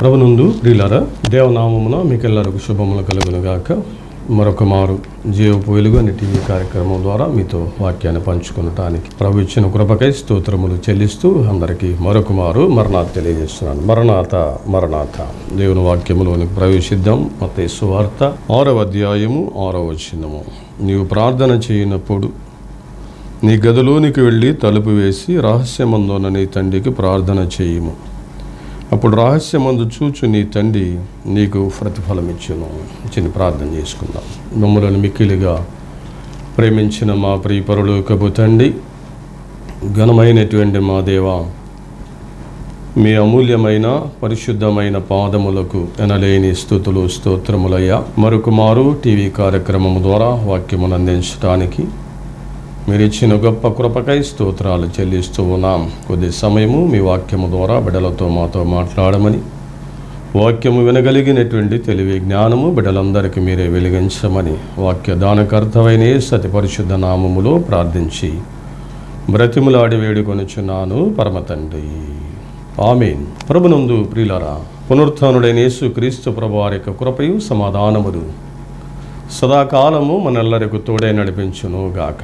ప్రభునందు ప్రియులారా దేవనామమున మీకెల్లరకు శుభములు కలుగును గాక మరొక మారు జీవపు వెలుగు అనే టీవీ కార్యక్రమం ద్వారా మీతో వాక్యాన్ని పంచుకునటానికి ప్రభు ఇచ్చిన కృపకై స్తోత్రములు చెల్లిస్తూ అందరికీ మరొక మారు మరణాత తెలియజేస్తున్నాను మరణాత మరణాత దేవుని వాక్యములోనికి ప్రవేశిద్దాం మత సువార్త ఆరవ అధ్యాయము ఆరవ వచనము నీవు ప్రార్థన చేయనప్పుడు నీ గదిలోనికి వెళ్ళి తలుపు వేసి రహస్యమందున నీ తండ్రికి ప్రార్థన చేయుము అప్పుడు రహస్యమందు చూచు నీ తండ్రి నీకు ప్రతిఫలం ఇచ్చును చిన్న ప్రార్థన చేసుకుందాం మమ్మలను మిక్కిలిగా ప్రేమించిన మా ప్రియపరులోకపు తండ్రి ఘనమైనటువంటి మా దేవా మీ అమూల్యమైన పరిశుద్ధమైన పాదములకు ఎనలేని స్థుతులు స్తోత్రములయ్యా మరొక మారు టీవీ కార్యక్రమం ద్వారా వాక్యమును అందించడానికి మీరు ఇచ్చిన గొప్ప కృపకై స్తోత్రాలు చెల్లిస్తూ ఉన్నాం కొద్ది సమయము మీ వాక్యము ద్వారా బిడలతో మాతో మాట్లాడమని వాక్యము వినగలిగినటువంటి తెలివి జ్ఞానము బిడలందరికీ మీరే వెలిగించమని వాక్య దానకర్తమైన సతి పరిశుద్ధ నామములో ప్రార్థించి బ్రతిములాడి వేడుకొనుచున్నాను పరమ తండ్రి ఆమెన్ ప్రభునందు ప్రియులరా పునరుత్నుడైన యేసు క్రీస్తు ప్రభు వారి యొక్క కృపయు సమాధానములు సదాకాలము మనెల్లరకు తోడే నడిపించును గాక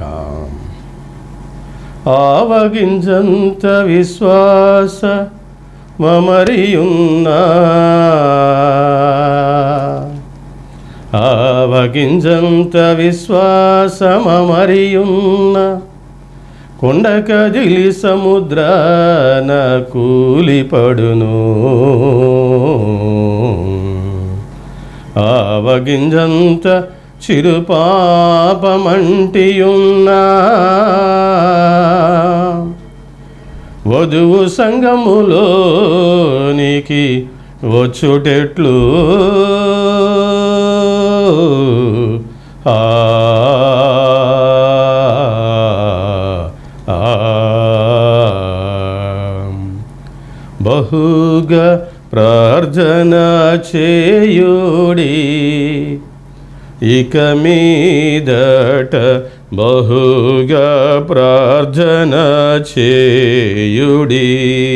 ఆవగింజంత విశ్వాస మమరియున్నా ఆవగింజంత విశ్వాస మమరియున్న కొండ కదిలి సముద్రాన కూలిపడును ఆవగింజంత చిరుపాపమంటియున్నా వధువు సంగములోనికి వచ్చుటెట్లు ఆ ఆ, బహుగా ప్రార్థన చేయుడి ఇక మీదట బహుగా ప్రార్థన చేయుడి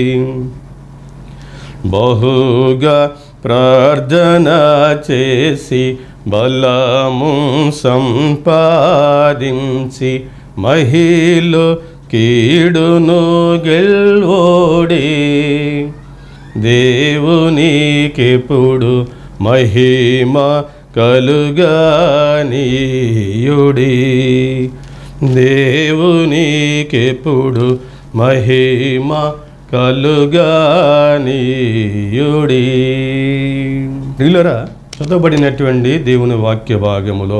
బహుగా ప్రార్థన చేసి బలము సంపాదించి మహిళ కీడును గెల్వోడి దేవునికెప్పుడు మహిమ కలుగానీయుడి దేవునికెప్పుడు మహిమ కలుగానీయుడి ప్రియులరా చదవబడినటువంటి దేవుని వాక్య భాగములో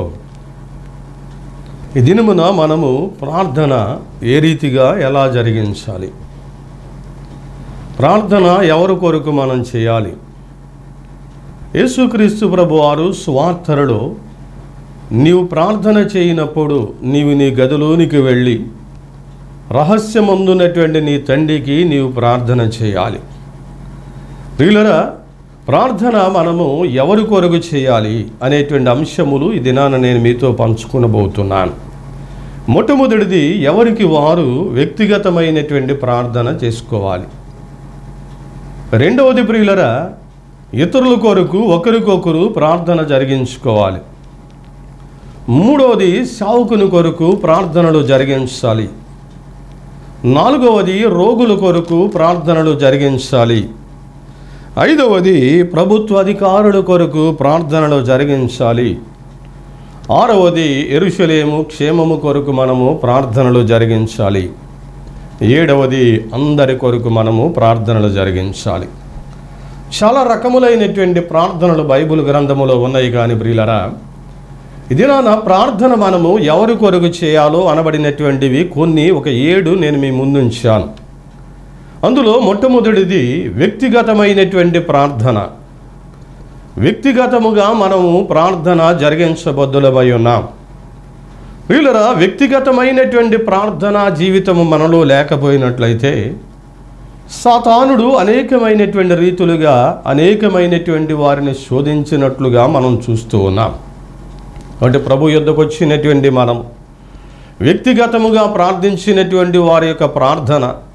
ఈ దినమున మనము ప్రార్థన ఏ రీతిగా ఎలా జరిగించాలి ప్రార్థన ఎవరి కొరకు మనం చేయాలి యేసుక్రీస్తు ప్రభు వారు స్వార్థరలో నీవు ప్రార్థన చేయనప్పుడు నీవు నీ గదిలోనికి వెళ్ళి రహస్యమందున్నటువంటి నీ తండ్రికి నీవు ప్రార్థన చేయాలి ప్రియులరా ప్రార్థన మనము ఎవరి కొరకు చేయాలి అనేటువంటి అంశములు ఈ దినాన నేను మీతో పంచుకునబోతున్నాను మొట్టమొదటిది ఎవరికి వారు వ్యక్తిగతమైనటువంటి ప్రార్థన చేసుకోవాలి రెండవది ప్రియులరా ఇతరుల కొరకు ఒకరికొకరు ప్రార్థన జరిగించుకోవాలి మూడవది సావుకుని కొరకు ప్రార్థనలు జరిగించాలి నాలుగవది రోగుల కొరకు ప్రార్థనలు జరిగించాలి ఐదవది ప్రభుత్వ అధికారుల కొరకు ప్రార్థనలు జరిగించాలి ఆరవది ఎరుషలేము క్షేమము కొరకు మనము ప్రార్థనలు జరిగించాలి ఏడవది అందరి కొరకు మనము ప్రార్థనలు జరిగించాలి చాలా రకములైనటువంటి ప్రార్థనలు బైబిల్ గ్రంథములో ఉన్నాయి కానీ ప్రియులరా ఇది నా ప్రార్థన మనము ఎవరి కొరకు చేయాలో అనబడినటువంటివి కొన్ని ఒక ఏడు నేను మీ ముందుంచాను అందులో మొట్టమొదటిది వ్యక్తిగతమైనటువంటి ప్రార్థన వ్యక్తిగతముగా మనము ప్రార్థన జరిగించబద్దులమై ఉన్నాం వీళ్ళరా వ్యక్తిగతమైనటువంటి ప్రార్థన జీవితము మనలో లేకపోయినట్లయితే సాతానుడు అనేకమైనటువంటి రీతులుగా అనేకమైనటువంటి వారిని శోధించినట్లుగా మనం చూస్తూ ఉన్నాం అంటే ప్రభు యుద్ధకు వచ్చినటువంటి మనం వ్యక్తిగతముగా ప్రార్థించినటువంటి వారి యొక్క ప్రార్థన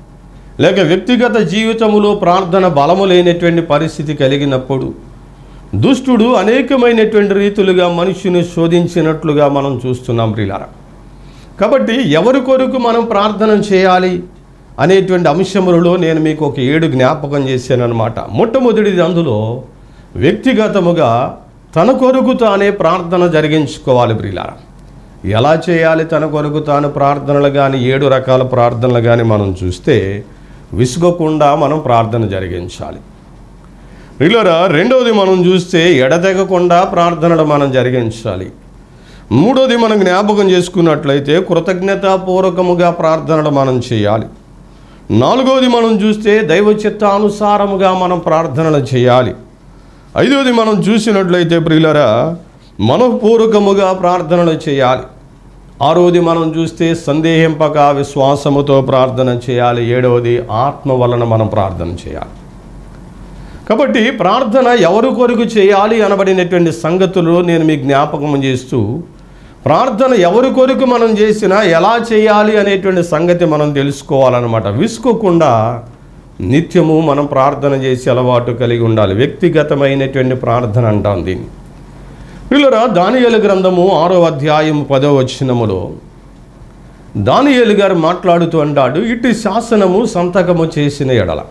లేక వ్యక్తిగత జీవితములో ప్రార్థన బలము లేనటువంటి పరిస్థితి కలిగినప్పుడు దుష్టుడు అనేకమైనటువంటి రీతులుగా మనుషుని శోధించినట్లుగా మనం చూస్తున్నాం ప్రిలారా కాబట్టి ఎవరి కొరకు మనం ప్రార్థన చేయాలి అనేటువంటి అంశములలో నేను మీకు ఒక ఏడు జ్ఞాపకం చేశానన్నమాట మొట్టమొదటిది అందులో వ్యక్తిగతముగా తన కొరకు తానే ప్రార్థన జరిగించుకోవాలి ప్రియులారా ఎలా చేయాలి తన కొరకు తాను ప్రార్థనలు కానీ ఏడు రకాల ప్రార్థనలు కానీ మనం చూస్తే విసుగకుండా మనం ప్రార్థన జరిగించాలి ప్రియులరా రెండవది మనం చూస్తే ఎడతెగకుండా ప్రార్థనలు మనం జరిగించాలి మూడోది మనం జ్ఞాపకం చేసుకున్నట్లయితే కృతజ్ఞతాపూర్వకముగా ప్రార్థనలు మనం చేయాలి నాలుగవది మనం చూస్తే దైవ చిత్తానుసారముగా మనం ప్రార్థనలు చేయాలి ఐదవది మనం చూసినట్లయితే ప్రియులరా మనపూర్వకముగా ప్రార్థనలు చేయాలి ఆరోది మనం చూస్తే సందేహింపక విశ్వాసముతో ప్రార్థన చేయాలి ఏడవది ఆత్మ వలన మనం ప్రార్థన చేయాలి కాబట్టి ప్రార్థన ఎవరి కొరకు చేయాలి అనబడినటువంటి సంగతులు నేను మీకు జ్ఞాపకం చేస్తూ ప్రార్థన ఎవరి కొరకు మనం చేసినా ఎలా చేయాలి అనేటువంటి సంగతి మనం తెలుసుకోవాలన్నమాట విసుకోకుండా నిత్యము మనం ప్రార్థన చేసి అలవాటు కలిగి ఉండాలి వ్యక్తిగతమైనటువంటి ప్రార్థన అంటాం దీన్ని పిల్లరా దానియేలు గ్రంథము ఆరో అధ్యాయం పదో వచనములో దానియేలు గారు మాట్లాడుతూ అంటాడు ఇటు శాసనము సంతకము చేసిన ఎడల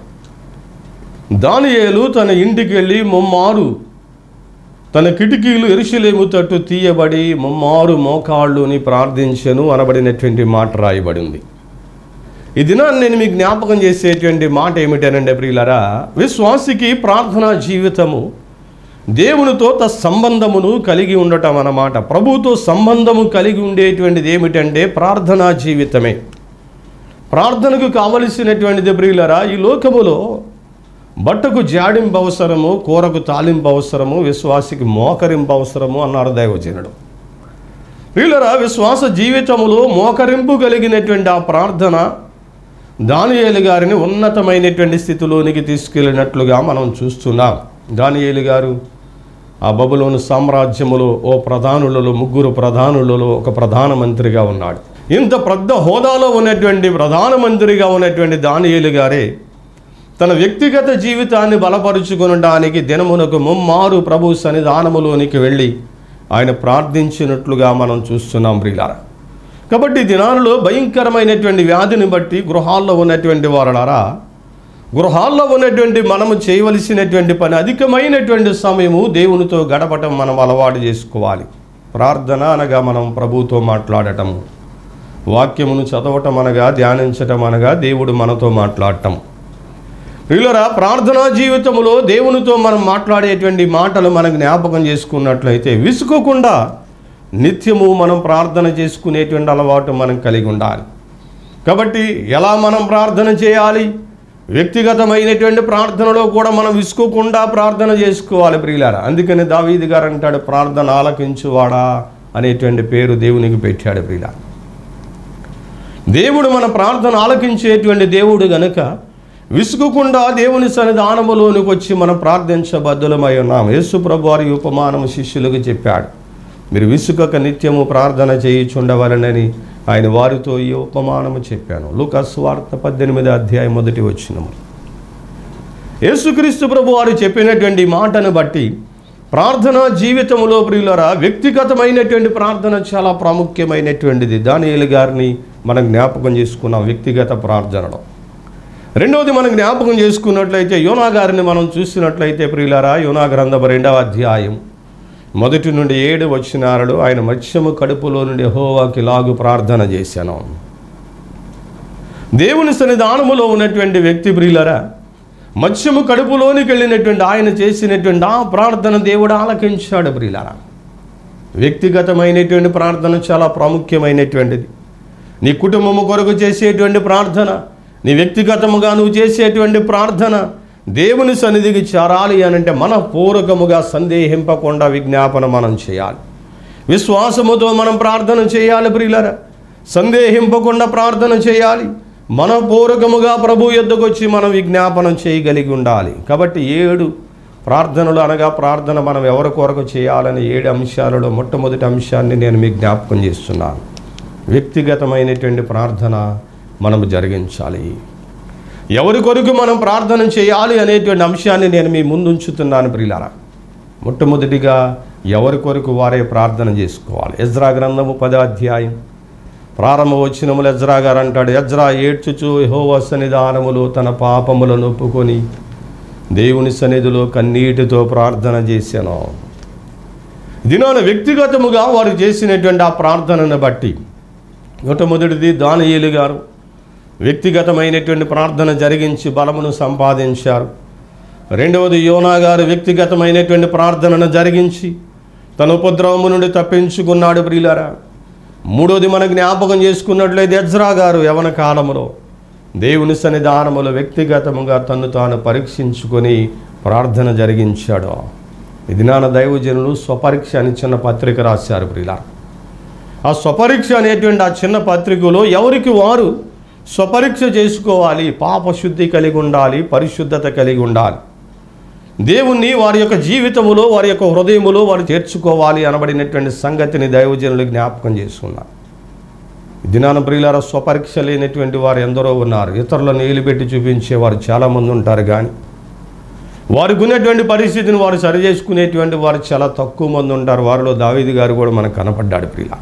దానియేలు తన ఇంటికి వెళ్ళి ముమ్మారు తన కిటికీలు ఎరుసలేము తట్టు తీయబడి ముమ్మారు మోకాళ్ళుని ప్రార్థించను అనబడినటువంటి మాట రాయబడింది ఈ దినాన్ని నేను మీకు జ్ఞాపకం చేసేటువంటి మాట ఏమిటనంటే ప్రియులరా విశ్వాసికి ప్రార్థనా జీవితము దేవునితో త సంబంధమును కలిగి ఉండటం అన్నమాట ప్రభుతో సంబంధము కలిగి ఉండేటువంటిది ఏమిటంటే ప్రార్థనా జీవితమే ప్రార్థనకు కావలసినటువంటిది ప్రియులరా ఈ లోకములో బట్టకు జాడింపు అవసరము కూరకు తాలింపు అవసరము విశ్వాసికి మోకరింపు అవసరము అన్నారు దైవజనుడు ప్రియులరా విశ్వాస జీవితములో మోకరింపు కలిగినటువంటి ఆ ప్రార్థన దానియేలు గారిని ఉన్నతమైనటువంటి స్థితిలోనికి తీసుకెళ్ళినట్లుగా మనం చూస్తున్నాం దానియేలు గారు ఆ బబులోను సామ్రాజ్యములో ఓ ప్రధానులలో ముగ్గురు ప్రధానులలో ఒక ప్రధానమంత్రిగా ఉన్నాడు ఇంత పెద్ద హోదాలో ఉన్నటువంటి ప్రధానమంత్రిగా ఉన్నటువంటి దానియేలు గారే తన వ్యక్తిగత జీవితాన్ని బలపరుచుకొనడానికి దినమునకు ముమ్మారు ప్రభు సన్నిధానములోనికి వెళ్ళి ఆయన ప్రార్థించినట్లుగా మనం చూస్తున్నాం ప్రియులారా కాబట్టి ఈ దినాలలో భయంకరమైనటువంటి వ్యాధిని బట్టి గృహాల్లో ఉన్నటువంటి వారలారా గృహాల్లో ఉన్నటువంటి మనము చేయవలసినటువంటి పని అధికమైనటువంటి సమయము దేవునితో గడపటం మనం అలవాటు చేసుకోవాలి ప్రార్థన అనగా మనం ప్రభుతో మాట్లాడటము వాక్యమును చదవటం అనగా ధ్యానించటం అనగా దేవుడు మనతో మాట్లాడటం ప్రియులరా ప్రార్థనా జీవితంలో దేవునితో మనం మాట్లాడేటువంటి మాటలు మనం జ్ఞాపకం చేసుకున్నట్లయితే విసుకోకుండా నిత్యము మనం ప్రార్థన చేసుకునేటువంటి అలవాటు మనం కలిగి ఉండాలి కాబట్టి ఎలా మనం ప్రార్థన చేయాలి వ్యక్తిగతమైనటువంటి ప్రార్థనలో కూడా మనం విసుకోకుండా ప్రార్థన చేసుకోవాలి ప్రియులారా అందుకని దావీది గారు అంటాడు ప్రార్థన ఆలకించువాడా అనేటువంటి పేరు దేవునికి పెట్టాడు ప్రియులారా దేవుడు మన ప్రార్థన ఆలకించేటువంటి దేవుడు గనుక విసుగుకుండా దేవుని సన్నిధానములోనికి వచ్చి మనం ప్రార్థించబద్ధులమై ఉన్నాం యేసు ప్రభు వారి ఉపమానము శిష్యులకు చెప్పాడు మీరు విసుకక నిత్యము ప్రార్థన చేయుచుండవలనని ఆయన వారితో ఈ ఉపమానము చెప్పాను లూకాస్ వార్త పద్దెనిమిది అధ్యాయం మొదటి వచ్చినము యేసుక్రీస్తు ప్రభు వారు చెప్పినటువంటి మాటను బట్టి ప్రార్థన జీవితంలో ప్రియులరా వ్యక్తిగతమైనటువంటి ప్రార్థన చాలా ప్రాముఖ్యమైనటువంటిది దానియేలు గారిని మనం జ్ఞాపకం చేసుకున్నాం వ్యక్తిగత ప్రార్థనలో రెండవది మనం జ్ఞాపకం చేసుకున్నట్లయితే యోనా గారిని మనం చూసినట్లయితే ప్రియులారా యోనా గ్రంథం రెండవ అధ్యాయం మొదటి నుండి ఏడు వచ్చినారడు ఆయన మత్స్యము కడుపులో నుండి హోవాకి లాగు ప్రార్థన చేశాను దేవుని సన్నిధానములో ఉన్నటువంటి వ్యక్తి ప్రియులరా మత్స్యము కడుపులోనికి వెళ్ళినటువంటి ఆయన చేసినటువంటి ఆ ప్రార్థన దేవుడు ఆలకించాడు ప్రియులరా వ్యక్తిగతమైనటువంటి ప్రార్థన చాలా ప్రాముఖ్యమైనటువంటిది నీ కుటుంబము కొరకు చేసేటువంటి ప్రార్థన నీ వ్యక్తిగతముగా నువ్వు చేసేటువంటి ప్రార్థన దేవుని సన్నిధికి చేరాలి అనంటే మన పూర్వకముగా సందేహింపకుండా విజ్ఞాపన మనం చేయాలి విశ్వాసముతో మనం ప్రార్థన చేయాలి ప్రియులరా సందేహింపకుండా ప్రార్థన చేయాలి మన పూర్వకముగా ప్రభు యొద్దకు వచ్చి మనం విజ్ఞాపనం చేయగలిగి ఉండాలి కాబట్టి ఏడు ప్రార్థనలు అనగా ప్రార్థన మనం ఎవరి కొరకు చేయాలని ఏడు అంశాలలో మొట్టమొదటి అంశాన్ని నేను మీకు జ్ఞాపకం చేస్తున్నాను వ్యక్తిగతమైనటువంటి ప్రార్థన మనము జరిగించాలి ఎవరి కొరకు మనం ప్రార్థన చేయాలి అనేటువంటి అంశాన్ని నేను మీ ముందు ఉంచుతున్నాను ప్రియులారా మొట్టమొదటిగా ఎవరి కొరకు వారే ప్రార్థన చేసుకోవాలి ఎజ్రా గ్రంథము పదాధ్యాయం ప్రారంభ వచ్చినములు ఎజ్రా గారు అంటాడు ఎజ్రా ఏడ్చుచు యెహోవా సన్నిధానములో తన పాపములను ఒప్పుకొని దేవుని సన్నిధిలో కన్నీటితో ప్రార్థన చేశాను దినాన వ్యక్తిగతముగా వారు చేసినటువంటి ఆ ప్రార్థనను బట్టి మొట్టమొదటిది దానియేలు గారు వ్యక్తిగతమైనటువంటి ప్రార్థన జరిగించి బలమును సంపాదించారు రెండవది యోనా గారు వ్యక్తిగతమైనటువంటి ప్రార్థనను జరిగించి తన ఉపద్రవము నుండి తప్పించుకున్నాడు ప్రియులారా మూడోది మన జ్ఞాపకం చేసుకున్నట్లయితే ఎజ్రా గారు యవన కాలములో దేవుని సన్నిధానములో వ్యక్తిగతముగా తన్ను తాను పరీక్షించుకొని ప్రార్థన జరిగించాడు ఇది నాన్న దైవజనులు స్వపరీక్ష అని చిన్న పత్రిక రాశారు ప్రియులారా ఆ స్వపరీక్ష అనేటువంటి ఆ చిన్న పత్రికలో ఎవరికి వారు స్వపరీక్ష చేసుకోవాలి పాపశుద్ధి కలిగి ఉండాలి పరిశుద్ధత కలిగి ఉండాలి దేవుణ్ణి వారి యొక్క జీవితములో వారి యొక్క హృదయములో వారు చేర్చుకోవాలి అనబడినటువంటి సంగతిని దైవజనులు జ్ఞాపకం చేసుకున్నారు దినాన ప్రియులార స్వపరీక్ష లేనటువంటి వారు ఎందరో ఉన్నారు ఇతరులను ఏలిపెట్టి చూపించేవారు చాలామంది ఉంటారు కానీ వారికి ఉన్నటువంటి పరిస్థితిని వారు సరి చేసుకునేటువంటి వారు చాలా తక్కువ మంది ఉంటారు వారిలో దావీది గారు కూడా మనకు కనపడ్డాడు ప్రియుల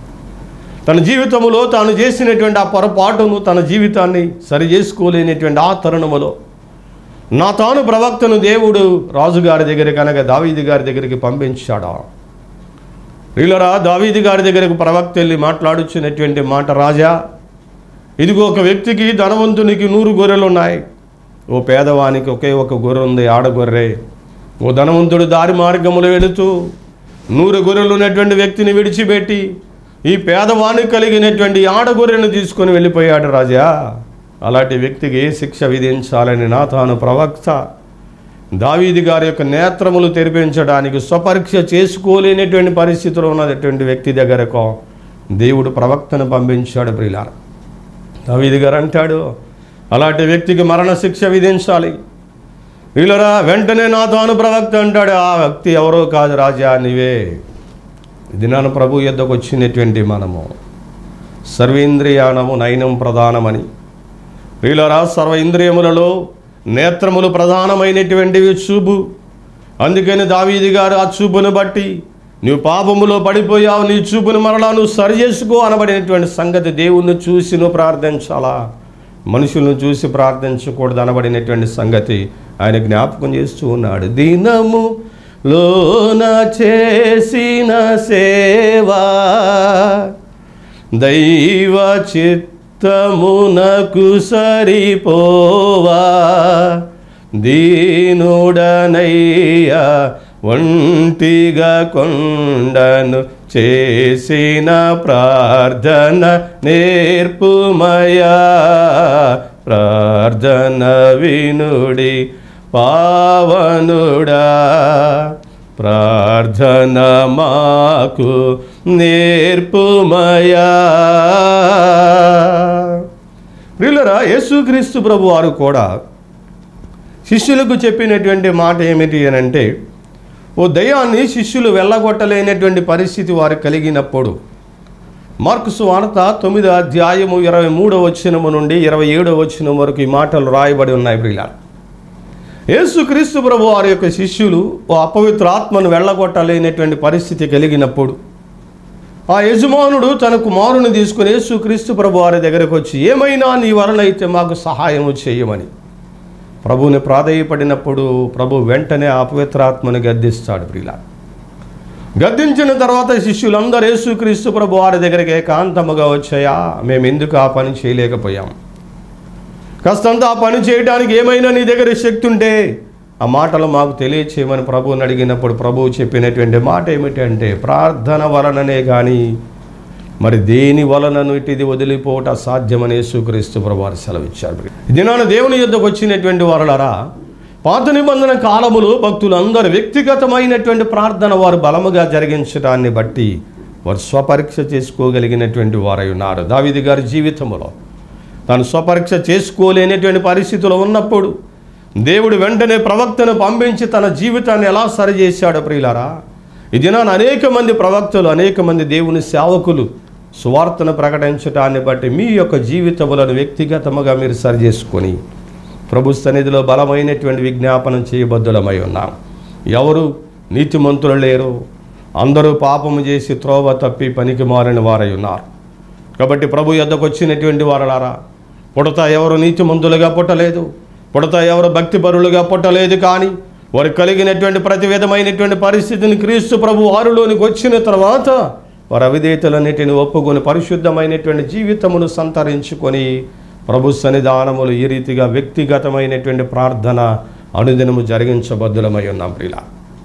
తన జీవితంలో తాను చేసినటువంటి ఆ పొరపాటును తన జీవితాన్ని సరి చేసుకోలేనటువంటి ఆ తరుణములో నా తాను ప్రవక్తను దేవుడు రాజుగారి దగ్గర కనుక దావీది గారి దగ్గరికి పంపించాడా ప్రియులరా దావీది గారి దగ్గరకు ప్రవక్త వెళ్ళి మాట్లాడుచున్నటువంటి మాట రాజా ఇదిగో ఒక వ్యక్తికి ధనవంతునికి నూరు గొర్రెలు ఉన్నాయి ఓ పేదవానికి ఒకే ఒక గొర్రె ఉంది ఆడగొర్రె ఓ ధనవంతుడు దారి మార్గములో వెళుతూ నూరు గొర్రెలు ఉన్నటువంటి వ్యక్తిని విడిచిపెట్టి ఈ పేదవానికి కలిగినటువంటి ఆడగొర్రెను తీసుకొని వెళ్ళిపోయాడు రాజా అలాంటి వ్యక్తికి ఏ శిక్ష విధించాలని నా తాను ప్రవక్త దావీది గారి యొక్క నేత్రములు తెరిపించడానికి స్వపరీక్ష చేసుకోలేనటువంటి పరిస్థితిలో ఉన్నటువంటి వ్యక్తి దగ్గరకు దేవుడు ప్రవక్తను పంపించాడు ప్రియులార దావీది గారు అంటాడు అలాంటి వ్యక్తికి మరణ శిక్ష విధించాలి వీళ్ళరా వెంటనే నా తాను ప్రవక్త అంటాడు ఆ వ్యక్తి ఎవరో కాదు రాజా నీవే ఇది నాన్న ప్రభు యుద్ధకు వచ్చినటువంటి మనము సర్వేంద్రియానము నయనం ప్రధానమని వీళ్ళరా సర్వ ఇంద్రియములలో నేత్రములు ప్రధానమైనటువంటివి చూపు అందుకని దావీది గారు ఆ చూపును బట్టి నువ్వు పాపములో పడిపోయావు నీ చూపును మరలా నువ్వు సరి చేసుకో అనబడినటువంటి సంగతి దేవుణ్ణి చూసి నువ్వు ప్రార్థించాలా మనుషులను చూసి ప్రార్థించకూడదు అనబడినటువంటి సంగతి ఆయన జ్ఞాపకం చేస్తూ ఉన్నాడు దినము లోన చేసిన సేవా దైవ చిత్తమునకు సరిపోవా దీనుడనయ్యా ఒంటిగా కొండను చేసిన ప్రార్థన నేర్పుమయా ప్రార్థన వినుడి పావనుడా ప్రార్థన మాకు నేర్పుమయా ప్రియులరా యేసుక్రీస్తు ప్రభు వారు కూడా శిష్యులకు చెప్పినటువంటి మాట ఏమిటి అని అంటే ఓ దయ్యాన్ని శిష్యులు వెళ్ళగొట్టలేనటువంటి పరిస్థితి వారు కలిగినప్పుడు మార్కుసు వార్త తొమ్మిదో అధ్యాయము ఇరవై మూడో వచ్చినము నుండి ఇరవై ఏడో వచ్చిన వరకు ఈ మాటలు రాయబడి ఉన్నాయి ప్రియుల యేసుక్రీస్తు ప్రభు వారి యొక్క శిష్యులు ఓ అపవిత్ర ఆత్మను వెళ్ళగొట్టలేనటువంటి పరిస్థితి కలిగినప్పుడు ఆ యజమానుడు తన కుమారుని తీసుకుని యేసుక్రీస్తు ప్రభు వారి దగ్గరకు వచ్చి ఏమైనా నీ వలన అయితే మాకు సహాయము చేయమని ప్రభువుని ప్రాధేయపడినప్పుడు ప్రభు వెంటనే ఆ పవిత్రాత్మని గద్దిస్తాడు ప్రియుల గద్దించిన తర్వాత శిష్యులందరూ యేసుక్రీస్తు ప్రభు వారి దగ్గరికి ఏకాంతముగా వచ్చాయా మేము ఎందుకు ఆ పని చేయలేకపోయాం కాస్తంత ఆ పని చేయడానికి ఏమైనా నీ దగ్గర శక్తి ఉంటే ఆ మాటలు మాకు తెలియచేయమని ప్రభువుని అడిగినప్పుడు ప్రభువు చెప్పినటువంటి మాట ఏమిటంటే ప్రార్థన వలననే కానీ మరి దేని వలనను ఇటుది వదిలిపోవట సాధ్యమని యేసుక్రీస్తు ప్రభు వారు సెలవిచ్చారు దినాన దేవుని యుద్ధకు వచ్చినటువంటి వారులరా పాత నిబంధన కాలములో భక్తులందరూ వ్యక్తిగతమైనటువంటి ప్రార్థన వారు బలముగా జరిగించడాన్ని బట్టి వారు స్వపరీక్ష చేసుకోగలిగినటువంటి వారై ఉన్నారు దావిది గారి జీవితంలో తాను స్వపరీక్ష చేసుకోలేనటువంటి పరిస్థితిలో ఉన్నప్పుడు దేవుడు వెంటనే ప్రవక్తను పంపించి తన జీవితాన్ని ఎలా సరిచేశాడో ప్రియులారా ఈ దినాన అనేక మంది ప్రవక్తలు అనేక మంది దేవుని సేవకులు సువార్తను ప్రకటించడాన్ని బట్టి మీ యొక్క జీవితములను వ్యక్తిగతముగా మీరు సరి చేసుకొని ప్రభు సన్నిధిలో బలమైనటువంటి విజ్ఞాపనం చేయబద్దులమై ఉన్నాం ఎవరు నీతిమంతులు లేరు అందరూ పాపము చేసి త్రోవ తప్పి పనికి మారిన వారై ఉన్నారు కాబట్టి ప్రభు యొద్దకు వచ్చినటువంటి వారలారా పుడత ఎవరు నీతిమంతులుగా పుట్టలేదు పుడత ఎవరు భక్తిపరులుగా పుట్టలేదు కానీ వారు కలిగినటువంటి ప్రతి విధమైనటువంటి పరిస్థితిని క్రీస్తు ప్రభు వారిలోనికి వచ్చిన తర్వాత వారి అవిధేతలన్నిటిని ఒప్పుకొని పరిశుద్ధమైనటువంటి జీవితమును సంతరించుకొని ప్రభు సన్నిధానములు ఈ రీతిగా వ్యక్తిగతమైనటువంటి ప్రార్థన అనుదినము జరిగించబద్దులమై ఉన్నాం ప్రియులా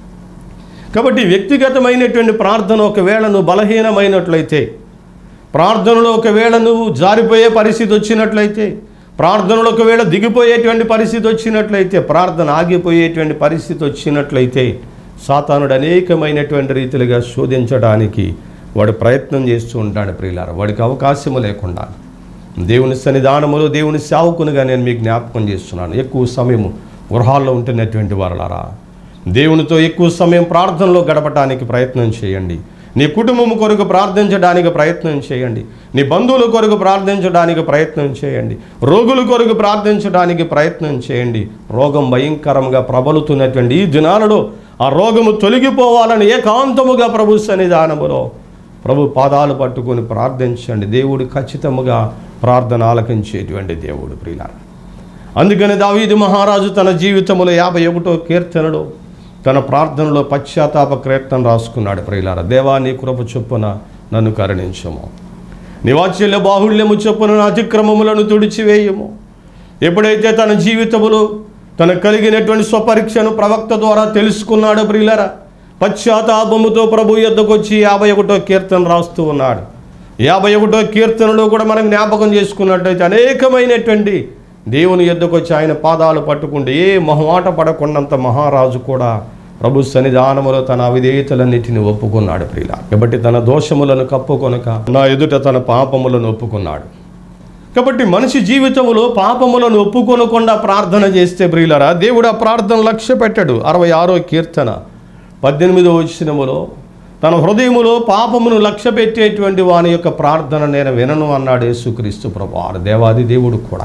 కాబట్టి వ్యక్తిగతమైనటువంటి ప్రార్థన ఒకవేళ నువ్వు బలహీనమైనట్లయితే ప్రార్థనలో ఒకవేళ నువ్వు జారిపోయే పరిస్థితి వచ్చినట్లయితే ప్రార్థనలో ఒకవేళ దిగిపోయేటువంటి పరిస్థితి వచ్చినట్లయితే ప్రార్థన ఆగిపోయేటువంటి పరిస్థితి వచ్చినట్లయితే సాతానుడు అనేకమైనటువంటి రీతిలుగా శోధించడానికి వాడు ప్రయత్నం చేస్తూ ఉంటాడు ప్రియులార వాడికి అవకాశము లేకుండా దేవుని సన్నిధానములో దేవుని సేవకునిగా నేను మీకు జ్ఞాపకం చేస్తున్నాను ఎక్కువ సమయము గృహాల్లో ఉంటున్నటువంటి వారలారా దేవునితో ఎక్కువ సమయం ప్రార్థనలో గడపటానికి ప్రయత్నం చేయండి నీ కుటుంబం కొరకు ప్రార్థించడానికి ప్రయత్నం చేయండి నీ బంధువుల కొరకు ప్రార్థించడానికి ప్రయత్నం చేయండి రోగుల కొరకు ప్రార్థించడానికి ప్రయత్నం చేయండి రోగం భయంకరంగా ప్రబలుతున్నటువంటి ఈ దినాలలో ఆ రోగము తొలగిపోవాలని ఏకాంతముగా ప్రభు సన్నిధానములో ప్రభు పాదాలు పట్టుకొని ప్రార్థించండి దేవుడు ఖచ్చితముగా ప్రార్థన ఆలకించేటువంటి దేవుడు ప్రియులారా అందుకని దావీదు మహారాజు తన జీవితంలో యాభై ఒకటో కీర్తనలో తన ప్రార్థనలో పశ్చాత్తాప కీర్తన రాసుకున్నాడు ప్రియులార దేవా నీ కృప చొప్పున నన్ను కరుణించము నివాచ్యల బాహుళ్యము చొప్పున నా అతిక్రమములను తుడిచివేయము ఎప్పుడైతే తన జీవితములో తన కలిగినటువంటి స్వపరీక్షను ప్రవక్త ద్వారా తెలుసుకున్నాడు ప్రియులరా పశ్చాత్తాపముతో ప్రభు యొద్దకు వచ్చి యాభై ఒకటో కీర్తన రాస్తూ ఉన్నాడు యాభై ఒకటో కీర్తనలో కూడా మనం జ్ఞాపకం చేసుకున్నట్టయితే అనేకమైనటువంటి దేవుని యొద్దకు వచ్చి ఆయన పాదాలు పట్టుకుంటే ఏ మొహమాట పడకుండంత మహారాజు కూడా ప్రభు సన్నిధానములో తన అవిధేయతలన్నిటిని ఒప్పుకున్నాడు ప్రియుల కాబట్టి తన దోషములను కప్పుకొనక నా ఎదుట తన పాపములను ఒప్పుకున్నాడు కాబట్టి మనిషి జీవితంలో పాపములను ఒప్పుకొనకుండా ప్రార్థన చేస్తే ప్రియులరా దేవుడు ఆ ప్రార్థన లక్ష్య పెట్టాడు అరవై ఆరో కీర్తన పద్దెనిమిదో వచ్చినములో తన హృదయములో పాపమును లక్ష్య పెట్టేటువంటి వాని యొక్క ప్రార్థన నేను వినను అన్నాడు యేసుక్రీస్తు ప్రభు ఆ దేవాది దేవుడు కూడా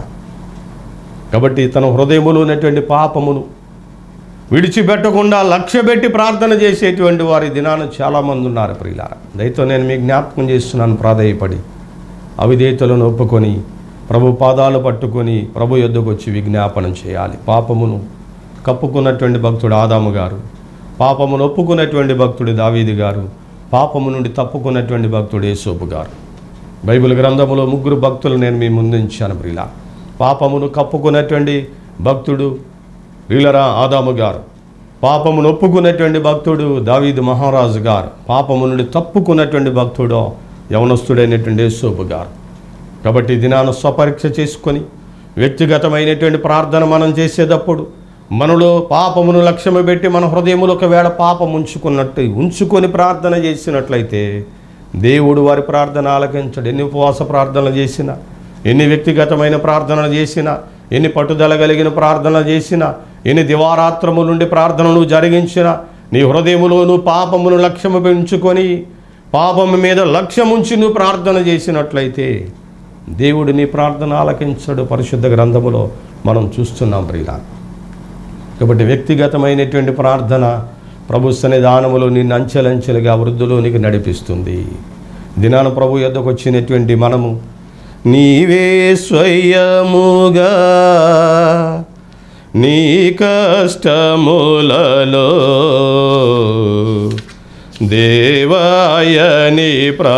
కాబట్టి తన హృదయములో ఉన్నటువంటి పాపమును విడిచిపెట్టకుండా లక్ష్య పెట్టి ప్రార్థన చేసేటువంటి వారి దినాన చాలామంది ఉన్నారు ప్రియులార దయతో నేను మీకు జ్ఞాపకం చేస్తున్నాను ప్రాధేయపడి అవిధేతలను ఒప్పుకొని ప్రభు పాదాలు పట్టుకొని ప్రభు యొద్దకు వచ్చి విజ్ఞాపనం చేయాలి పాపమును కప్పుకున్నటువంటి భక్తుడు ఆదాము గారు పాపమును ఒప్పుకున్నటువంటి భక్తుడు దావీది గారు పాపము నుండి తప్పుకున్నటువంటి భక్తుడు యేసోపు గారు బైబిల్ గ్రంథములో ముగ్గురు భక్తులు నేను మీ ముందుంచాను ప్రియుల పాపమును కప్పుకున్నటువంటి భక్తుడు రీలరా ఆదాము గారు పాపమును ఒప్పుకున్నటువంటి భక్తుడు దావీదు మహారాజు గారు పాపము నుండి తప్పుకున్నటువంటి భక్తుడు యవనస్తుడైనటువంటి యేసోపు గారు కాబట్టి ఈ దినాన స్వపరీక్ష చేసుకొని వ్యక్తిగతమైనటువంటి ప్రార్థన మనం చేసేటప్పుడు మనలో పాపమును లక్ష్యము పెట్టి మన హృదయములో ఒకవేళ పాపం ఉంచుకున్నట్టు ఉంచుకొని ప్రార్థన చేసినట్లయితే దేవుడు వారి ప్రార్థన ఆలకించడు ఎన్ని ఉపవాస ప్రార్థనలు చేసినా ఎన్ని వ్యక్తిగతమైన ప్రార్థనలు చేసినా ఎన్ని పట్టుదల కలిగిన ప్రార్థనలు చేసినా ఎన్ని దివారాత్రము నుండి ప్రార్థనలు జరిగించినా నీ హృదయములో నువ్వు పాపమును లక్ష్యము పెంచుకొని పాపము మీద లక్ష్యముంచి నువ్వు ప్రార్థన చేసినట్లయితే దేవుడు నీ ప్రార్థన ఆలకించడు పరిశుద్ధ గ్రంథములో మనం చూస్తున్నాం ప్రియులా కాబట్టి వ్యక్తిగతమైనటువంటి ప్రార్థన ప్రభు సన్నిధానములో నిన్ను అంచెలంచెలుగా వృద్ధులోనికి నడిపిస్తుంది దినాన ప్రభు యొద్దకు వచ్చినటువంటి మనము నీవే స్వయముగా నీ కష్టములలో దేవాయని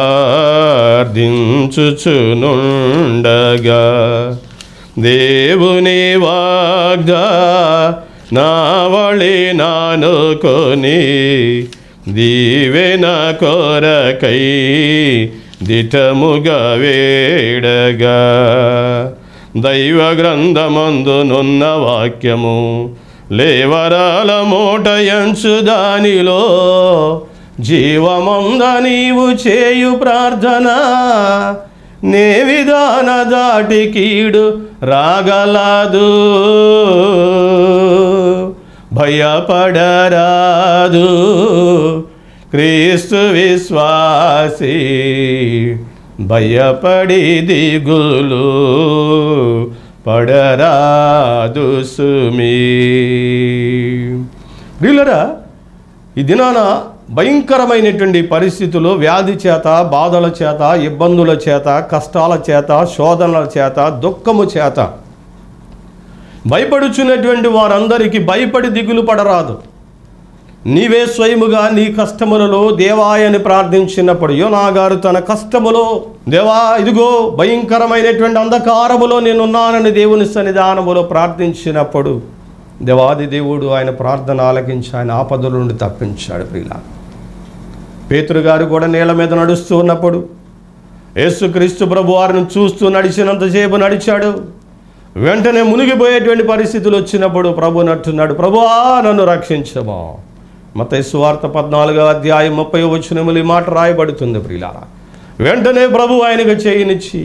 ప్రార్థించుచునుండగా దేవుని వాగ్దా నావళి నానుకొని దీవెన కొరకై దిటముగా వేడగా దైవ గ్రంథమందునున్న వాక్యము లేవరాల మూటయంచు దానిలో జీవమంద నీవు చేయు ప్రార్థన నే విధాన దాటి కీడు రాగలదు భయపడరాదు క్రీస్తు విశ్వాసి భయపడి దిగులు పడరాదు సుమీ ప్రియులరా ఈ దినాన భయంకరమైనటువంటి పరిస్థితులు వ్యాధి చేత బాధల చేత ఇబ్బందుల చేత కష్టాల చేత శోధనల చేత దుఃఖము చేత భయపడుచున్నటువంటి వారందరికీ భయపడి దిగులు పడరాదు నీవే స్వయముగా నీ కష్టములలో దేవాయని ప్రార్థించినప్పుడు యోనా గారు తన కష్టములో దేవా ఇదిగో భయంకరమైనటువంటి అంధకారములో నేనున్నానని దేవుని సన్నిధానములో ప్రార్థించినప్పుడు దేవాది దేవుడు ఆయన ప్రార్థన ఆలకించి ఆయన ఆపదల నుండి తప్పించాడు ప్రియుల పేతురు గారు కూడా నేల మీద నడుస్తూ ఉన్నప్పుడు యేసుక్రీస్తు ప్రభు వారిని చూస్తూ నడిచినంతసేపు నడిచాడు వెంటనే మునిగిపోయేటువంటి పరిస్థితులు వచ్చినప్పుడు ప్రభు నట్టున్నాడు ప్రభువా నన్ను రక్షించమా మత సువార్త పద్నాలుగో అధ్యాయం ముప్పై వచ్చినములు ఈ మాట రాయబడుతుంది ప్రియులారా వెంటనే ప్రభు ఆయనకు చేయనిచ్చి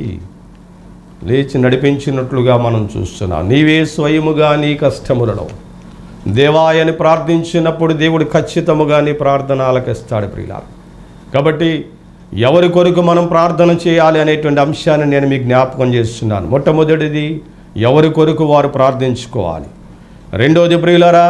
లేచి నడిపించినట్లుగా మనం చూస్తున్నాం నీవే స్వయముగా నీ కష్టములలో దేవాయని ప్రార్థించినప్పుడు దేవుడు ఖచ్చితముగా నీ ప్రార్థన ఆలకిస్తాడు ప్రియులారా కాబట్టి ఎవరి కొరకు మనం ప్రార్థన చేయాలి అనేటువంటి అంశాన్ని నేను మీకు జ్ఞాపకం చేస్తున్నాను మొట్టమొదటిది ఎవరి కొరకు వారు ప్రార్థించుకోవాలి రెండోది ప్రియులరా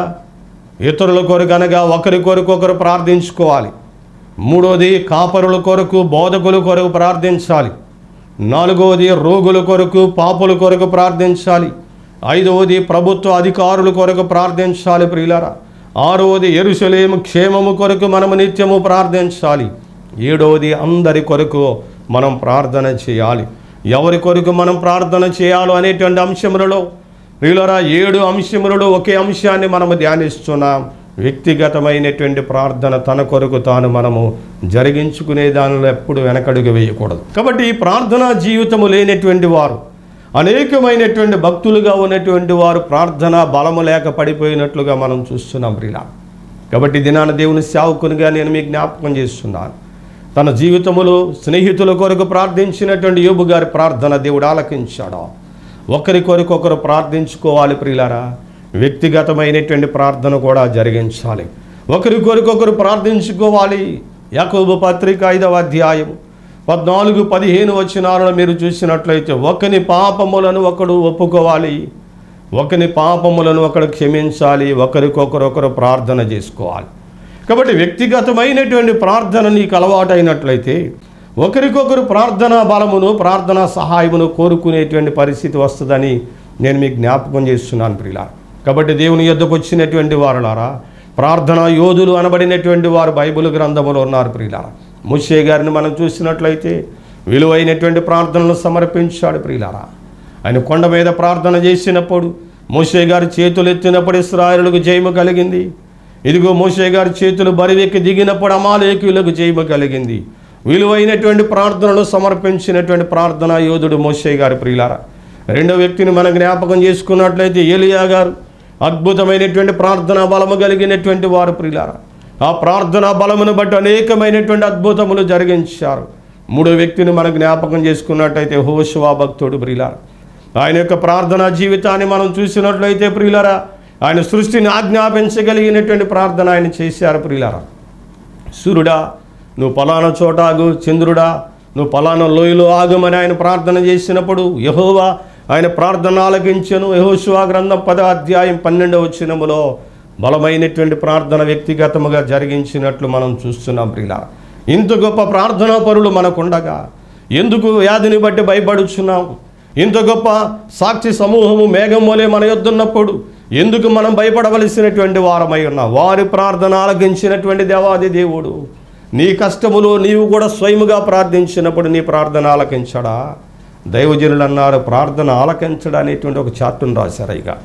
ఇతరుల కొరకు అనగా ఒకరి కొరకు ఒకరు ప్రార్థించుకోవాలి మూడోది కాపరుల కొరకు బోధకుల కొరకు ప్రార్థించాలి నాలుగవది రోగుల కొరకు పాపుల కొరకు ప్రార్థించాలి ఐదవది ప్రభుత్వ అధికారుల కొరకు ప్రార్థించాలి ప్రియులారా ఆరవది ఎరుసలేము క్షేమము కొరకు మనము నిత్యము ప్రార్థించాలి ఏడవది అందరి కొరకు మనం ప్రార్థన చేయాలి ఎవరి కొరకు మనం ప్రార్థన చేయాలో అనేటువంటి అంశములలో ప్రియులరా ఏడు అంశములలో ఒకే అంశాన్ని మనము ధ్యానిస్తున్నాం వ్యక్తిగతమైనటువంటి ప్రార్థన తన కొరకు తాను మనము జరిగించుకునే దానిలో ఎప్పుడు వెనకడుగు వేయకూడదు కాబట్టి ఈ ప్రార్థనా జీవితము లేనటువంటి వారు అనేకమైనటువంటి భక్తులుగా ఉన్నటువంటి వారు ప్రార్థన బలము లేక పడిపోయినట్లుగా మనం చూస్తున్నాం ప్రియుల కాబట్టి ఈ దినాన దేవుని సేవకునిగా నేను మీకు జ్ఞాపకం చేస్తున్నాను తన జీవితములో స్నేహితుల కొరకు ప్రార్థించినటువంటి యోబు గారి ప్రార్థన దేవుడు ఆలకించాడు ఒకరి కొరకు ఒకరు ప్రార్థించుకోవాలి ప్రియులారా వ్యక్తిగతమైనటువంటి ప్రార్థన కూడా జరిగించాలి ఒకరి కొరకు ఒకరు ప్రార్థించుకోవాలి యాకోబు పత్రిక ఐదవ అధ్యాయం పద్నాలుగు పదిహేను వచ్చినాలను మీరు చూసినట్లయితే ఒకని పాపములను ఒకడు ఒప్పుకోవాలి ఒకని పాపములను ఒకడు క్షమించాలి ఒకరికొకరు ఒకరు ప్రార్థన చేసుకోవాలి కాబట్టి వ్యక్తిగతమైనటువంటి ప్రార్థన నీకు అలవాటైనట్లయితే ఒకరికొకరు ప్రార్థనా బలమును ప్రార్థనా సహాయమును కోరుకునేటువంటి పరిస్థితి వస్తుందని నేను మీకు జ్ఞాపకం చేస్తున్నాను ప్రియులా కాబట్టి దేవుని యొద్దకు వచ్చినటువంటి వారులారా ప్రార్థనా యోధులు అనబడినటువంటి వారు బైబిల్ గ్రంథములో ఉన్నారు ప్రియులారా ముషే గారిని మనం చూసినట్లయితే విలువైనటువంటి ప్రార్థనలు సమర్పించాడు ప్రియులారా ఆయన కొండ మీద ప్రార్థన చేసినప్పుడు మోషే గారి చేతులు ఎత్తినప్పుడు ఇస్రాయలులకు జయము కలిగింది ఇదిగో మోషే గారి చేతులు బరివెక్కి దిగినప్పుడు అమాలేకులకు జయము కలిగింది విలువైనటువంటి ప్రార్థనలు సమర్పించినటువంటి ప్రార్థనా యోధుడు మోషే గారి ప్రియులారా రెండో వ్యక్తిని మనం జ్ఞాపకం చేసుకున్నట్లయితే ఏలియా గారు అద్భుతమైనటువంటి ప్రార్థనా బలము కలిగినటువంటి వారు ప్రియులారా ఆ ప్రార్థనా బలమును బట్టి అనేకమైనటువంటి అద్భుతములు జరిగించారు మూడో వ్యక్తిని మనం జ్ఞాపకం చేసుకున్నట్లయితే హోషవా భక్తుడు ప్రియులారా ఆయన యొక్క ప్రార్థనా జీవితాన్ని మనం చూసినట్లయితే ప్రియులారా ఆయన సృష్టిని ఆజ్ఞాపించగలిగినటువంటి ప్రార్థన ఆయన చేశారు ప్రియులారా సూర్యుడా నువ్వు పలానా చోట ఆగు చంద్రుడా నువ్వు పలానా లోయలో ఆగమని ఆయన ప్రార్థన చేసినప్పుడు యహోవా ఆయన ప్రార్థన ఆలకించను యహోశివా గ్రంథం పద అధ్యాయం పన్నెండవ వచ్చినములో బలమైనటువంటి ప్రార్థన వ్యక్తిగతముగా జరిగించినట్లు మనం చూస్తున్నాం ప్రియుల ఇంత గొప్ప ప్రార్థనా పరులు మనకుండగా ఎందుకు వ్యాధిని బట్టి భయపడుచున్నాం ఇంత గొప్ప సాక్షి సమూహము మేఘం వలె మన యొద్దున్నప్పుడు ఎందుకు మనం భయపడవలసినటువంటి వారమై ఉన్నాం వారి ప్రార్థన ఆలకించినటువంటి దేవాది దేవుడు నీ కష్టములో నీవు కూడా స్వయముగా ప్రార్థించినప్పుడు నీ ప్రార్థన ఆలకించడా దైవజనులు అన్నారు ప్రార్థన ఆలకించడం అనేటువంటి ఒక చార్టును రాశారు ఇక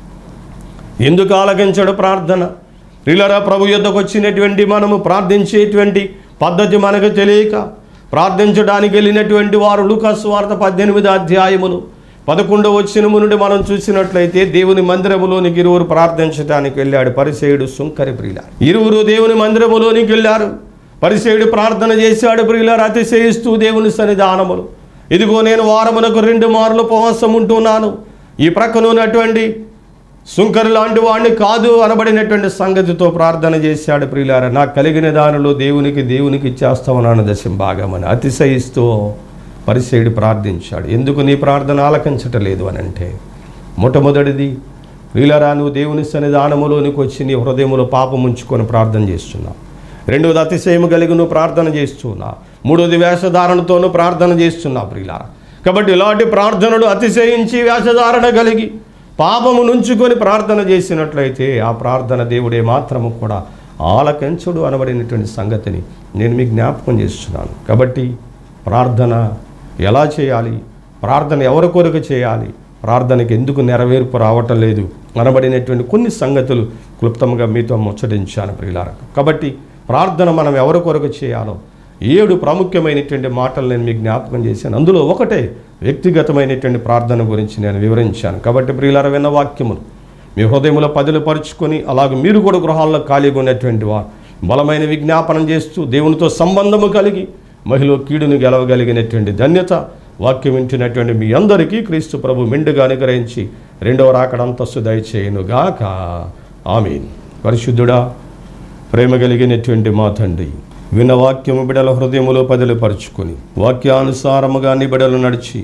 ఎందుకు ఆలకించడు ప్రార్థన ప్రిలరా ప్రభు యుద్ధకు వచ్చినటువంటి మనము ప్రార్థించేటువంటి పద్ధతి మనకు తెలియక ప్రార్థించడానికి వెళ్ళినటువంటి వారు లూకాసు వార్త పద్దెనిమిది అధ్యాయములు పదకొండవ వచ్చినము నుండి మనం చూసినట్లయితే దేవుని మందిరములోనికి ఇరువురు ప్రార్థించడానికి వెళ్ళాడు పరిసేయుడు సుంకరి ప్రియుల ఇరువురు దేవుని మందిరములోనికి వెళ్ళారు పరిసేయుడు ప్రార్థన చేశాడు ప్రియులారు అతిశయిస్తూ దేవుని సన్నిధానములు ఇదిగో నేను వారమునకు రెండు మార్లు ఉపవాసం ఉంటున్నాను ఈ ప్రక్కన ఉన్నటువంటి సుంకరు లాంటి వాడిని కాదు అనబడినటువంటి సంగతితో ప్రార్థన చేశాడు ప్రియులార నాకు కలిగిన దానిలో దేవునికి దేవునికి ఇచ్చేస్తామన్నాను దశం భాగమని అతిశయిస్తూ పరిసేయుడు ప్రార్థించాడు ఎందుకు నీ ప్రార్థన ఆలకించటం లేదు అని అంటే మొట్టమొదటిది వీలరా నువ్వు దేవుని సన్నిధానములోనికి వచ్చి నీ హృదయములో పాపం ఉంచుకొని ప్రార్థన చేస్తున్నావు రెండవది అతిశయము కలిగి నువ్వు ప్రార్థన చేస్తున్నా మూడవది వేషధారణతోనూ ప్రార్థన చేస్తున్నా ప్రియులారా కాబట్టి ఇలాంటి ప్రార్థనలు అతిశయించి వేషధారణ కలిగి పాపము నుంచుకొని ప్రార్థన చేసినట్లయితే ఆ ప్రార్థన దేవుడే మాత్రము కూడా ఆలకించుడు అనబడినటువంటి సంగతిని నేను మీకు జ్ఞాపకం చేస్తున్నాను కాబట్టి ప్రార్థన ఎలా చేయాలి ప్రార్థన ఎవరి కొరకు చేయాలి ప్రార్థనకి ఎందుకు నెరవేర్పు రావటం లేదు అనబడినటువంటి కొన్ని సంగతులు క్లుప్తంగా మీతో ముచ్చటించాను ప్రియులారా కాబట్టి ప్రార్థన మనం ఎవరి కొరకు చేయాలో ఏడు ప్రాముఖ్యమైనటువంటి మాటలు నేను మీకు జ్ఞాపకం చేశాను అందులో ఒకటే వ్యక్తిగతమైనటువంటి ప్రార్థన గురించి నేను వివరించాను కాబట్టి ప్రియులార విన్న వాక్యములు మీ హృదయంలో పదులు పరుచుకొని అలాగే మీరు కూడా గృహాల్లో ఖాళీగా ఉన్నటువంటి వారు బలమైన విజ్ఞాపనం చేస్తూ దేవునితో సంబంధము కలిగి మహిళ కీడును గెలవగలిగినటువంటి ధన్యత వాక్యం వింటున్నటువంటి మీ అందరికీ క్రీస్తు ప్రభు మెండుగా అనుగ్రహించి రెండవ రాకడ అంతస్తు దయచేయునుగాక ఆమీన్ పరిశుద్ధుడా ప్రేమ కలిగినటువంటి మా తండ్రి విన్న వాక్యము బిడల హృదయములో పదిలిపరుచుకొని వాక్యానుసారముగా నిబిడలు నడిచి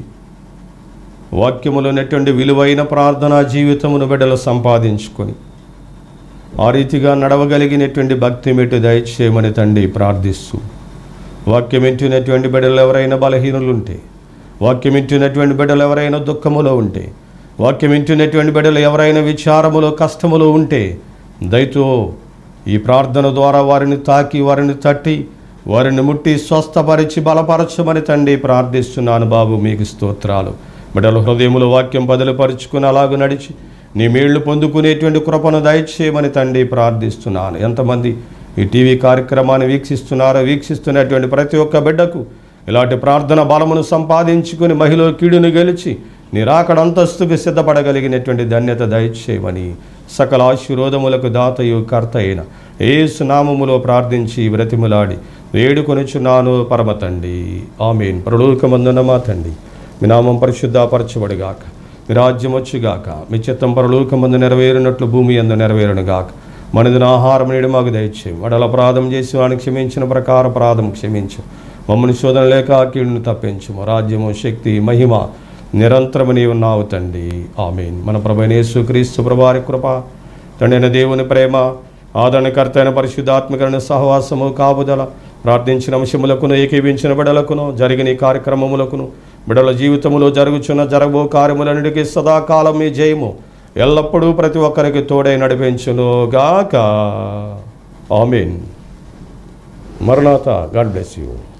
వాక్యములో ఉన్నటువంటి విలువైన ప్రార్థనా జీవితమును బిడ్డలు సంపాదించుకొని ఆ రీతిగా నడవగలిగినటువంటి భక్తి మెట్టు దయచేయమని తండ్రి ప్రార్థిస్తూ వాక్యం వింటున్నటువంటి బిడ్డలు ఎవరైనా బలహీనులు ఉంటే వాక్యం వింటున్నటువంటి బిడ్డలు ఎవరైనా దుఃఖములో ఉంటే వాక్యం వింటున్నటువంటి బిడ్డలు ఎవరైనా విచారములో కష్టములో ఉంటే దయతో ఈ ప్రార్థన ద్వారా వారిని తాకి వారిని తట్టి వారిని ముట్టి స్వస్థపరిచి బలపరచమని తండ్రి ప్రార్థిస్తున్నాను బాబు మీకు స్తోత్రాలు బిడ్డల హృదయములో వాక్యం బదులుపరుచుకుని అలాగ నడిచి నీ మేళ్లు పొందుకునేటువంటి కృపను దయచేయమని తండ్రి ప్రార్థిస్తున్నాను ఎంతమంది ఈ టీవీ కార్యక్రమాన్ని వీక్షిస్తున్నారో వీక్షిస్తున్నటువంటి ప్రతి ఒక్క బిడ్డకు ఇలాంటి ప్రార్థన బలమును సంపాదించుకుని మహిళ కీడును గెలిచి నిరాకడ అంతస్తుకు సిద్ధపడగలిగినటువంటి ధన్యత దయచేయమని సకల ఆశీర్వాదములకు దాతయు కర్త అయిన ఏసు నామములో ప్రార్థించి బ్రతిములాడి వేడుకొనుచున్నాను పరమ తండ్రి ఆమెన్ పరలోకమందున మా తండ్రి మీ నామం పరిశుద్ధపరచబడిగాక మీ రాజ్యం వచ్చుగాక మీ చిత్తం పరలోకమందు నెరవేరినట్లు భూమి ఎందు నెరవేరునుగాక మనదిన ఆహారం నేడు మాకు దయచేయం వడల అపరాధం చేసి వాడిని క్షమించిన ప్రకార అపరాధం క్షమించు మమ్మల్ని శోధన లేక కీడును తప్పించము రాజ్యము శక్తి మహిమ నిరంతరము నీవు ఉన్నావు తండ్రి ఆమెన్ మన ప్రభనేసు క్రీస్తు ప్రభారి కృప తండ్రి అయిన దేవుని ప్రేమ ఆదరణకర్త అయిన పరిశుద్ధాత్మకరణ సహవాసము కాపుదల ప్రార్థించిన అంశములకును ఏకీవించిన బిడలకును జరిగిన ఈ కార్యక్రమములకును బిడల జీవితములో జరుగుచున్న జరగబో కార్యములన్నిటికీ సదాకాలం మీ జయము ఎల్లప్పుడూ ప్రతి ఒక్కరికి తోడై నడిపించును గాక ఆమెన్ మరణాత గాడ్ బ్లెస్ యూ